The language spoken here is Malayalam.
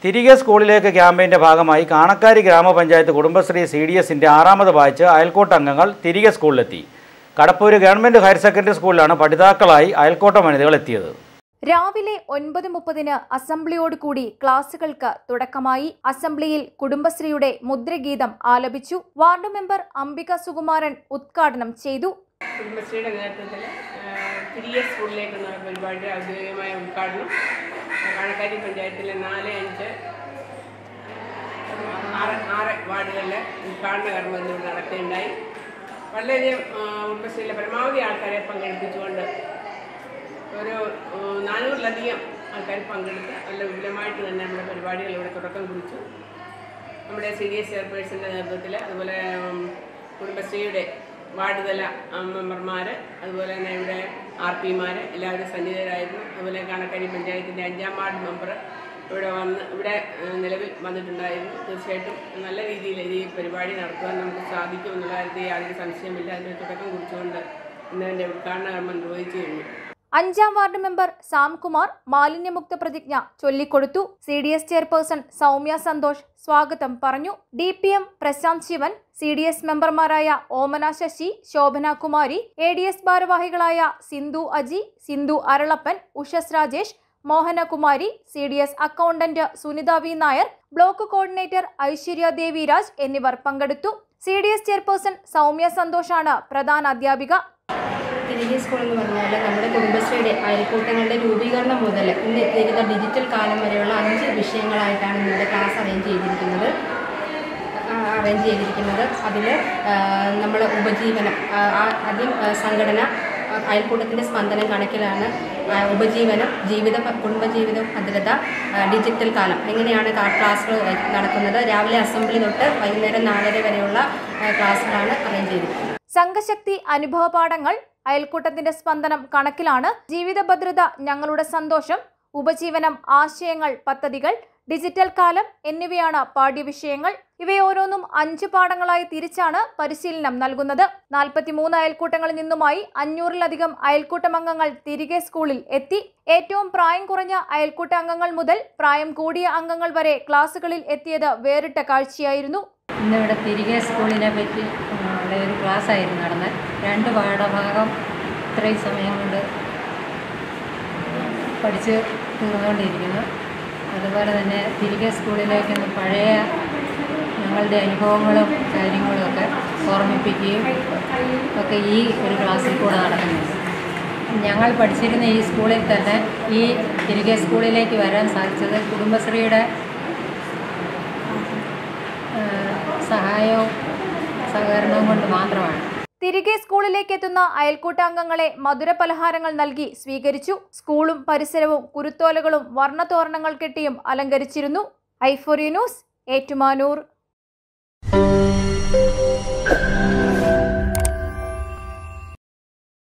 തിരികെ സ്കൂളിലേക്ക് ക്യാമ്പയിന്റെ ഭാഗമായി കാണക്കാരി ഗ്രാമപഞ്ചായത്ത് കുടുംബശ്രീ സി ഡി എസിന്റെ ആറാമത് ബാച്ച് അയൽക്കൂട്ട അംഗങ്ങൾ തിരികെ സ്കൂളിലെത്തി കടപ്പൂര് ഗവൺമെന്റ് ഹയർ സെക്കൻഡറി സ്കൂളിലാണ് പഠിതാക്കളായി അയൽക്കൂട്ട വനിതകൾ എത്തിയത് രാവിലെ ഒൻപത് മുപ്പതിന് അസംബ്ലിയോടുകൂടി ക്ലാസുകൾക്ക് തുടക്കമായി അസംബ്ലിയിൽ കുടുംബശ്രീയുടെ മുദ്രഗീതം ആലപിച്ചു വാർഡ് മെമ്പർ അംബിക സുകുമാരൻ ഉദ്ഘാടനം ചെയ്തു കുടുംബശ്രീയുടെ നേതൃത്വത്തിൽ തിരികെ സ്കൂളിലേക്ക് എന്ന പരിപാടിയുടെ ഔദ്യോഗികമായ ഉദ്ഘാടനം കണക്കാരി പഞ്ചായത്തിലെ നാല് അഞ്ച് ആറ് ആറ് വാർഡുകളിലെ ഉദ്ഘാടന കർമ്മം ഇന്നിവിടെ നടക്കുകയുണ്ടായി വളരെയധികം ആ, കുടുംബശ്രീയിലെ പരമാവധി ആൾക്കാരെ പങ്കെടുപ്പിച്ചുകൊണ്ട് ഒരു ആ, നാനൂറിലധികം ആൾക്കാർ പങ്കെടുത്ത് നല്ല വിപുലമായിട്ട് തന്നെ നമ്മുടെ പരിപാടികൾ ഇവിടെ തുടക്കം കുറിച്ചു നമ്മുടെ സി ഡി എസ് ചെയർപേഴ്സൻ്റെ നേതൃത്വത്തിൽ അതുപോലെ ഉം, കുടുംബശ്രീയുടെ വാർഡ് തല മെമ്പർമാർ അതുപോലെ തന്നെ ഇവിടെ ആർ പിമാർ എല്ലാവരും സന്നിഹിതരായിരുന്നു അതുപോലെ കാണക്കരി പഞ്ചായത്തിൻ്റെ അഞ്ചാം വാർഡ് മെമ്പർ ഇവിടെ വന്ന് ഇവിടെ ഏഹ്, നിലവിൽ വന്നിട്ടുണ്ടായിരുന്നു തീർച്ചയായിട്ടും നല്ല രീതിയിൽ ഈ പരിപാടി നടത്തുവാൻ നമുക്ക് സാധിക്കും എന്നുള്ള കാര്യത്തിൽ യാതൊരു സംശയമില്ല അതിന് തുടക്കം കുറിച്ചുകൊണ്ട് ഇന്നതിൻ്റെ ഉദ്ഘാടന കർമ്മം നിർവഹിച്ചു കഴിഞ്ഞു അഞ്ചാം വാർഡ് മെമ്പർ സാംകുമാർ മാലിന്യമുക്ത പ്രതിജ്ഞ ചൊല്ലിക്കൊടുത്തു C D S chairperson Soumya Santhosh സ്വാഗതം പറഞ്ഞു D P M Prashanth Sivan C D S മെമ്പർമാരായ Omana Sasi Shobhana Kumari A D S ഭാരവാഹികളായ Sindhu Aji Sindhu Aralappan Ushas Rajesh Mohanakumari C D S accountant Sunitha V Nair block coordinator Aishwarya Deviraj എന്നിവർ പങ്കെടുത്തു C D S chairperson Soumya സന്തോഷാണ് പ്രധാന അധ്യാപിക തിരികെ സ്കൂൾ എന്ന് പറഞ്ഞാൽ നമ്മുടെ കുടുംബശ്രീയുടെ അയൽക്കൂട്ടങ്ങളുടെ രൂപീകരണം മുതൽ ഇന്ന് എത്തിയിരിക്കുന്ന ഡിജിറ്റൽ കാലം വരെയുള്ള അഞ്ച് വിഷയങ്ങളായിട്ടാണ് ഇന്നിവിടെ ക്ലാസ് അറേഞ്ച് ചെയ്തിരിക്കുന്നത് അറേഞ്ച് ചെയ്തിരിക്കുന്നത് അതിൽ നമ്മൾ ഉപജീവനം ആ, ആ- ആദ്യം ആ, സംഘടന ആ, അയൽക്കൂട്ടത്തിൻ്റെ സ്പന്ദനം കണക്കിലാണ് ആ, ഉപജീവനം ജീവിത കുടുംബജീവിത ഭദ്രത ആ, ഡിജിറ്റൽ കാലം എങ്ങനെയാണ് കാ- ക്ലാസ്സുകൾ നടക്കുന്നത് രാവിലെ അസംബ്ലി തൊട്ട് വൈകുന്നേരം നാലര വരെയുള്ള ആ, ക്ലാസ്സുകളാണ് അറേഞ്ച് ചെയ്തിരിക്കുന്നത് സംഘശക്തി അനുഭവപാഠങ്ങൾ അയൽക്കൂട്ടത്തിന്റെ സ്പന്ദനം കണക്കിലാണ് ജീവിത ഭദ്രത ഞങ്ങളുടെ സന്തോഷം ഉപജീവനം ആശയങ്ങൾ പദ്ധതികൾ ഡിജിറ്റൽ കാലം എന്നിവയാണ് പാഠ്യവിഷയങ്ങൾ ഇവയോരോന്നും അഞ്ച് പാഠങ്ങളായി തിരിച്ചാണ് പരിശീലനം നൽകുന്നത് നാൽപ്പത്തിമൂന്ന് അയൽക്കൂട്ടങ്ങളിൽ നിന്നുമായി അഞ്ഞൂറിലധികം അയൽക്കൂട്ടമംഗങ്ങൾ തിരികെ സ്കൂളിൽ എത്തി ഏറ്റവും പ്രായം കുറഞ്ഞ അയൽക്കൂട്ട അംഗങ്ങൾ മുതൽ പ്രായം കൂടിയ അംഗങ്ങൾ വരെ ക്ലാസുകളിൽ എത്തിയത് വേറിട്ട കാഴ്ചയായിരുന്നു ഇന്നിവിടെ തിരികെ സ്കൂളിനെ പറ്റി ഉള്ള ഒരു ക്ലാസ് ആയിരുന്നു നടന്നത് രണ്ട് പാഠഭാഗം ഇത്രയും സമയം കൊണ്ട് പഠിച്ച് തീർന്നുകൊണ്ടിരിക്കുന്നു അതുപോലെ തന്നെ തിരികെ സ്കൂളിലേക്കൊന്ന് പഴയ ഞങ്ങളുടെ അനുഭവങ്ങളും കാര്യങ്ങളും ഒക്കെ ഓർമ്മിപ്പിക്കുകയും ഒക്കെ ഈ ഒരു ക്ലാസ്സിൽ കൂടെ നടക്കുന്നുണ്ട് ഞങ്ങൾ പഠിച്ചിരുന്ന ഈ സ്കൂളിൽ തന്നെ ഈ തിരികെ സ്കൂളിലേക്ക് വരാൻ സാധിച്ചത് കുടുംബശ്രീയുടെ ഏഹ് സഹായവും സഹകരണവും കൊണ്ട് മാത്രമാണ് തിരികെ സ്കൂളിലേക്ക് എത്തുന്ന അയൽക്കൂട്ടാംഗങ്ങളെ മധുര പലഹാരങ്ങൾ നൽകി സ്വീകരിച്ചു സ്കൂളും പരിസരവും കുരുത്തോലകളും വർണ്ണതോരണങ്ങൾ കെട്ടിയും അലങ്കരിച്ചിരുന്നു ഐഫോറി ന്യൂസ് ഏറ്റുമാനൂർ